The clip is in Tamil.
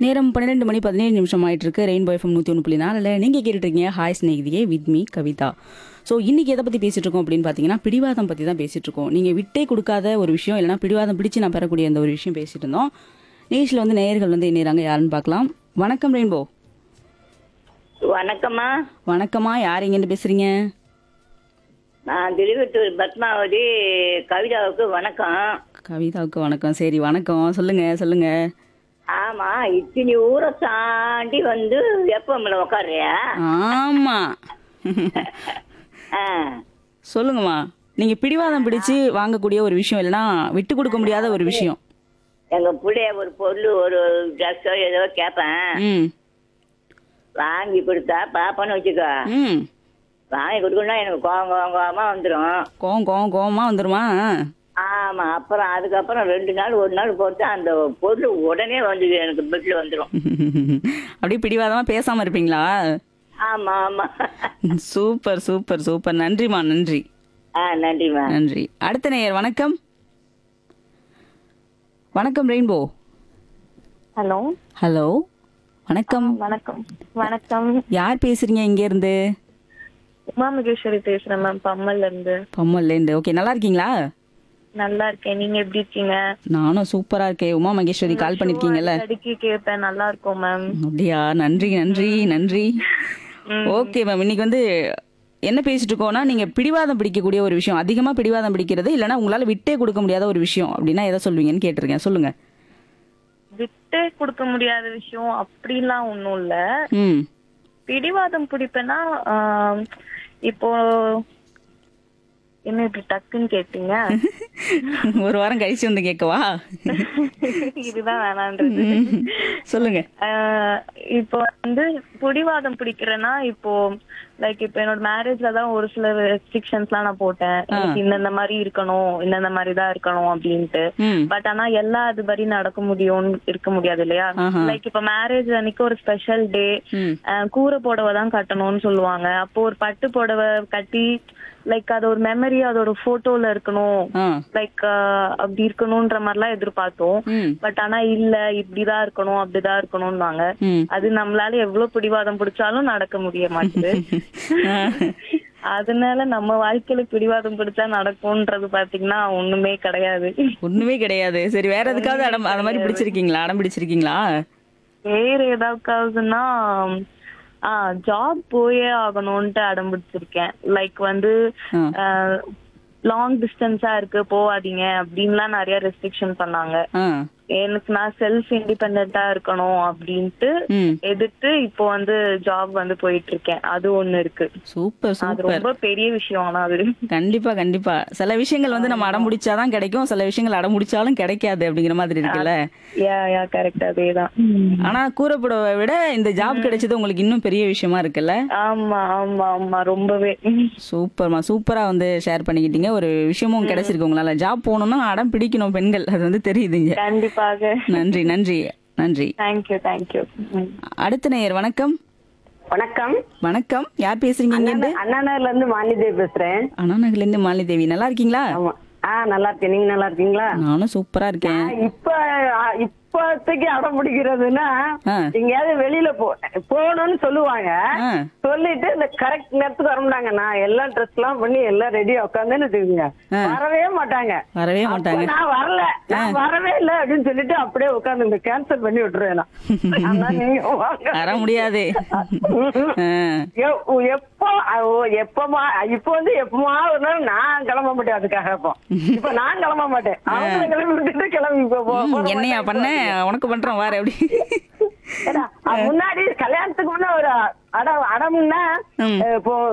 நேரம் பன்னிரெண்டு மணி பதினேழு நிமிஷம் ஆயிட்டு இருக்கு ரெயின்போ எஃப்எம் நூற்றி ஒன்று புள்ளி நாலில் நீங்கள் கேட்டுருக்கீங்க ஹாய் ஸ்நேகிதியே வித் மீ கவிதா ஸோ இன்னைக்கு எதை பற்றி பேசிட்டு இருக்கோம் அப்படின்னு பார்த்தீங்கன்னா பிடிவாதம் பற்றி தான் பேசிட்டு இருக்கோம் நீங்கள் விட்டே கொடுக்காத ஒரு விஷயம் இல்லைனா பிடிவாதம் பிடிச்சு நான் பெறக்கூடிய அந்த ஒரு விஷயம் பேசிட்டு இருந்தோம் நிகழ்ச்சியில் வந்து நேயர்கள் வந்து இணையறாங்க யாருன்னு பார்க்கலாம் வணக்கம் ரெயின்போ வணக்கம்மா வணக்கம்மா யார் எங்கேருந்து பேசுறீங்க நான் திருவத்தூர் பத்மாவதி கவிதாவுக்கு வணக்கம் கவிதாவுக்கு வணக்கம் சரி வணக்கம் சொல்லுங்க சொல்லுங்க ஆமா இத்தனி ஊரை தாண்டி வந்து எப்பம்ல உக்காடுறியா ஆமா ஆ, சொல்லுங்கம்மா நீங்க பிடிவாதம் பிடிச்சு வாங்கக்கூடிய ஒரு விஷயம் இல்லைன்னா விட்டு கொடுக்க முடியாத ஒரு விஷயம் எங்க பிள்ளைய ஒரு பொருள் ஒரு ட்ரெஸ்ஸோ ஏதோ கேட்பேன் ம் வாங்கி கொடுத்தா பாப்பன்னு வச்சுக்கோ ம் வாங்கி கொடுக்கணும்னா எனக்கு கோவம் கோவம் கோவமா வந்துடும் கோவம் கோவம் கோவமா வந்துருமா ஆமா அப்புறம் அதுக்கப்புறம் ரெண்டு நாள் ஒரு நாள் பொறுத்து அந்த பொருள் உடனே வந்து எனக்கு பெட்ல வந்துடும் அப்படியே பிடிவாதமா பேசாம இருப்பீங்களா ஆமா ஆமா சூப்பர் சூப்பர் சூப்பர் நன்றிம்மா நன்றி ஆ நன்றிம்மா நன்றி அடுத்த நேயர் வணக்கம் வணக்கம் ரெயின்போ ஹலோ ஹலோ வணக்கம் வணக்கம் வணக்கம் யார் பேசுறீங்க இங்க இருந்து உமா மகேஸ்வரி பேசுறேன் மேம் பம்மல்ல இருந்து பம்மல்ல இருந்து ஓகே நல்லா இருக்கீங்களா நல்லா இருக்கேன் நீங்க எப்படி இருக்கீங்க நானும் சூப்பரா இருக்கேன் உமா மகேஸ்வரி கால் பண்ணிருக்கீங்கல்ல அடிக்கடி கேட்பேன் நல்லா இருக்கும் மேம் அப்படியா நன்றி நன்றி நன்றி ஓகே மேம் இன்னைக்கு வந்து என்ன பேசிட்டு இருக்கோம்னா நீங்க பிடிவாதம் பிடிக்கக்கூடிய ஒரு விஷயம் அதிகமா பிடிவாதம் பிடிக்கிறது இல்லைன்னா உங்களால விட்டே கொடுக்க முடியாத ஒரு விஷயம் அப்படின்னா எதை சொல்வீங்கன்னு கேட்டிருக்கேன் சொல்லுங்க விட்டே கொடுக்க முடியாத விஷயம் அப்படிலாம் ஒண்ணும் இல்ல ம் பிடிவாதம் பிடிப்பேன்னா ஆம், இப்போ என்ன இப்படி டக்குன்னு கேட்டீங்க ஒரு வாரம் கழிச்சு வந்து கேட்கவா இதுதான் வேணான்றது சொல்லுங்க ஆஹ் இப்போ வந்து பிடிவாதம் பிடிக்கிறேன்னா இப்போ லைக் இப்போ என்னோட மேரேஜ்ல தான் ஒரு சில ரெஸ்ட்ரிக்ஷன்ஸ்லாம் நான் போட்டேன் எனக்கு இந்தந்த மாதிரி இருக்கணும் இந்தந்த மாதிரி தான் இருக்கணும் அப்படின்ட்டு ம் பட் ஆனா எல்லா அதுபடி நடக்க முடியும்னு இருக்க முடியாது இல்லையா ஆஹா. லைக் இப்ப மேரேஜ் அன்னைக்கு ஒரு ஸ்பெஷல் டே ம் கூரை புடவை தான் கட்டணும்னு சொல்லுவாங்க அப்போ ஒரு பட்டு புடவை கட்டி லைக் அது ஒரு மெமரி அதோட போட்டோல இருக்கணும் ஆ லைக் அப்படி இருக்கணும்ன்ற மாதிரிலாம் எதிர்பார்த்தோம் ம் பட் ஆனா இல்ல இப்படிதான் இருக்கணும் அப்படிதான் இருக்கணும்னாங்க ம் அது நம்மளால எவ்வளவு பிடிவாதம் பிடிச்சாலும் நடக்க முடிய மாட்டுது ஆ. அதனால நம்ம வாழ்க்கையில பிடிவாதம் பிடிச்சா நடக்கும்ன்றது பாத்தீங்கன்னா ஒண்ணுமே கிடையாது ஒண்ணுமே கிடையாது சரி வேற எதுக்காவது அடம் அந்த மாதிரி பிடிச்சிருக்கீங்களா அடம் பிடிச்சிருக்கீங்களா வேற ஏதாவதுன்னா ஆ ஜாப் போயே ஆகணும்ட்டு அடம் பிடிச்சிருக்கேன் லைக் வந்து ஆ. லாங் டிஸ்டன்ஸா இருக்கு போகாதீங்க அப்படின்லாம் நிறைய ரெஸ்ட்ரிக்ஷன் பண்ணாங்க ஆ எனக்கு நான் செல்ஃப் இண்டிபெண்டா இருக்கணும் அப்படின்ட்டு ம் எதிர்த்து இப்போ வந்து ஜாப் வந்து போயிட்டு இருக்கேன் அது ஒண்ணு இருக்கு சூப்பர் அது சூப்பர் ரொம்ப பெரிய விஷயம் ஆனா அது கண்டிப்பா கண்டிப்பா சில விஷயங்கள் வந்து நம்ம அடம் முடிச்சாதான் கிடைக்கும் சில விஷயங்கள் அடம் முடிச்சாலும் கிடைக்காது அப்படிங்கிற மாதிரி இருக்குல்ல யா யா கரெக்ட் அதேதான் ஆனா கூறப்படுவதை விட இந்த ஜாப் கிடைச்சது உங்களுக்கு இன்னும் பெரிய விஷயமா இருக்குல்ல ஆமா ஆமா ஆமா ரொம்பவே சூப்பர்மா சூப்பரா வந்து ஷேர் பண்ணிக்கிட்டீங்க ஒரு விஷயமும் கிடைச்சிருக்கு உங்களால ஜாப் போகணும்னா அடம் பிடிக்கணும் பெண்கள் அது வந்து தெரியுதுங்க கண்டிப்பாக நன்றி நன்றி நன்றி தேங்க்யூ தேங்க்யூ அடுத்த நேயர் வணக்கம் வணக்கம் வணக்கம் யார் பேசுறீங்க இங்க இருந்து அண்ணாநகர்ல இருந்து மாலிதேவி பேசுறேன் அண்ணாநகர்ல இருந்து மாலினி தேவி நல்லா இருக்கீங்களா ஆமா ஆ நல்லா இருக்கேன் நீங்க நல்லா இருக்கீங்களா நானும் சூப்பரா இருக்கேன் ஆ, இப்ப ஆ, இப்போதைக்கு அடம் பிடிக்கிறதுன்னா ஆ. எங்கேயாவது வெளியில போ போகணும்னு சொல்லுவாங்க ஆ. சொல்லிட்டு இந்த கரெக்ட் நேரத்துக்கு வரமாட்டாங்க நான் எல்லாம் ட்ரெஸ் எல்லாம் பண்ணி எல்லாம் ரெடியா உட்காந்துன்னு வச்சுக்கோங்க ஆ. வரவே மாட்டாங்க வரவே அப்ப மாட்டாங்க நான் வரல நான் வரவே இல்லை அப்படின்னு சொல்லிட்டு அப்படியே உட்காந்து கேன்சல் பண்ணி விட்டுருவேன் நான் ஆனா நீங்க வாங்க. வர முடியாது ஆ. எ- எப்போ அ- ஓ, எப்பமா இப்போ வந்து எப்பமா ஒரு நாள் நான் கிளம்ப மாட்டேன் அதுக்காக இப்போ இப்ப நான் கிளம்ப மாட்டேன் அவங்க கிளம்பி விட்டுட்டு கிளம்பி போ- போ- ம், போக என்னையா மாட்டேன். பண்ண உனக்கு பண்றோம் வாரு அப்படி ஏன்னா, அ, முன்னாடி கல்யாணத்துக்கு முன்ன ஒரு அடம் அடம்னா ம். அஹ், இப்போ